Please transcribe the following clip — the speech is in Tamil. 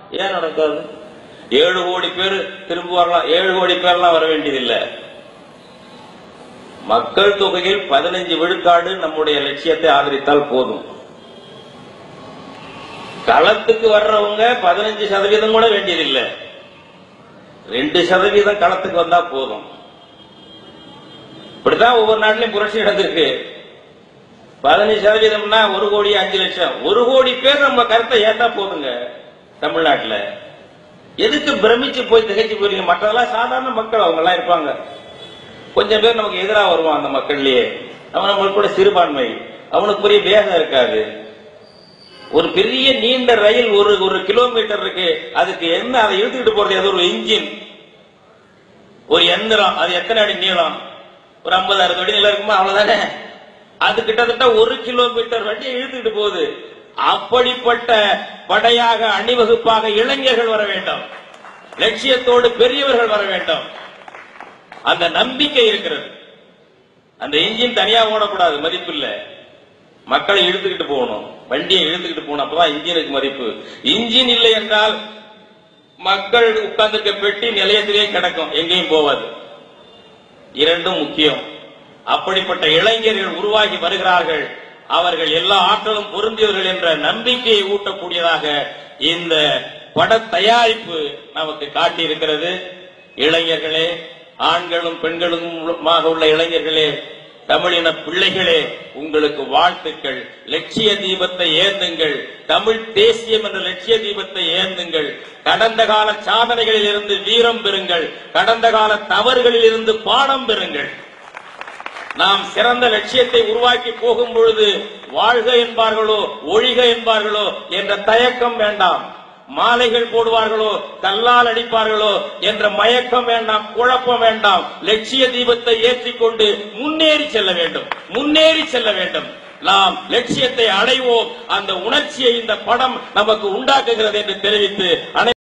ஏன் நடக்காது ஏழு கோடி பேர் திரும்ப வரலாம் ஏழு கோடி பேர்லாம் வர வேண்டியதில்லை மக்கள் தொகையில் பதினஞ்சு விழுக்காடு நம்முடைய லட்சியத்தை ஆதரித்தால் போதும் களத்துக்கு வர்றவங்க பதினஞ்சு சதவீதம் கூட வேண்டியதில்லை ரெண்டு சதவீதம் களத்துக்கு வந்தா போதும் இப்படித்தான் ஒவ்வொரு நாட்டிலையும் புரட்சி நடந்திருக்கு பதினஞ்சு சதவீதம்னா ஒரு கோடி அஞ்சு லட்சம் ஒரு கோடி பேர் நம்ம கருத்தை ஏத்தா போதுங்க தமிழ்நாட்டுல எதுக்கு பிரமிச்சு போய் திகைச்சு போறீங்க மற்றதெல்லாம் சாதாரண மக்கள் அவங்க எல்லாம் இருப்பாங்க கொஞ்சம் பேர் நமக்கு எதிராக வருவான் அந்த மக்கள்லயே அவன் நம்மளுக்கு கூட சிறுபான்மை அவனுக்கு பெரிய பேகம் இருக்காது ஒரு பெரிய நீண்ட ரயில் ஒரு ஒரு கிலோமீட்டர் இருக்கு அதுக்கு என்ன அதை இழுத்துக்கிட்டு போறது அது ஒரு இன்ஜின் ஒரு எந்திரம் அது எத்தனை அடி நீளம் ஒரு ஐம்பது அறுபது அடி நீளம் இருக்குமா அவ்வளவுதானே அது கிட்டத்தட்ட ஒரு கிலோமீட்டர் வண்டி இழுத்துக்கிட்டு போகுது அப்படிப்பட்ட படையாக அணிவகுப்பாக இளைஞர்கள் வர வேண்டும் லட்சியத்தோடு பெரியவர்கள் வர வேண்டும் அந்த நம்பிக்கை இருக்கிறது அந்த இன்ஜின் தனியா ஓடக்கூடாது மதிப்பில்லை மக்களை இழுத்துக்கிட்டு போகணும் வண்டியை இழுத்துக்கிட்டு போகணும் அப்பதான் இன்ஜினுக்கு மதிப்பு இன்ஜின் இல்லை என்றால் மக்கள் உட்கார்ந்திருக்க பெட்டி நிலையத்திலேயே கிடக்கும் எங்கேயும் போவாது இரண்டும் முக்கியம் அப்படிப்பட்ட இளைஞர்கள் உருவாகி வருகிறார்கள் அவர்கள் எல்லா ஆற்றலும் பொருந்தியவர்கள் என்ற நம்பிக்கையை ஊட்டக்கூடியதாக இந்த பட தயாரிப்பு நமக்கு காட்டியிருக்கிறது இளைஞர்களே ஆண்களும் பெண்களுமாக உள்ள இளைஞர்களே தமிழின பிள்ளைகளே உங்களுக்கு வாழ்த்துக்கள் லட்சிய தீபத்தை ஏந்துங்கள் தமிழ் தேசியம் என்ற லட்சிய தீபத்தை ஏந்துங்கள் கடந்த கால சாதனைகளில் இருந்து வீரம் பெறுங்கள் கடந்த கால தவறுகளில் இருந்து பாடம் பெறுங்கள் நாம் சிறந்த லட்சியத்தை உருவாக்கி போகும் பொழுது வாழ்க என்பார்களோ ஒழிக என்பார்களோ என்ற தயக்கம் வேண்டாம் மாலைகள் போடுவார்களோ கல்லால் அடிப்பார்களோ என்ற மயக்கம் வேண்டாம் குழப்பம் வேண்டாம் லட்சிய தீபத்தை ஏற்றிக்கொண்டு முன்னேறி செல்ல வேண்டும் முன்னேறி செல்ல வேண்டும் நாம் லட்சியத்தை அடைவோம் அந்த உணர்ச்சியை இந்த படம் நமக்கு உண்டாக்குகிறது என்று தெரிவித்து அனை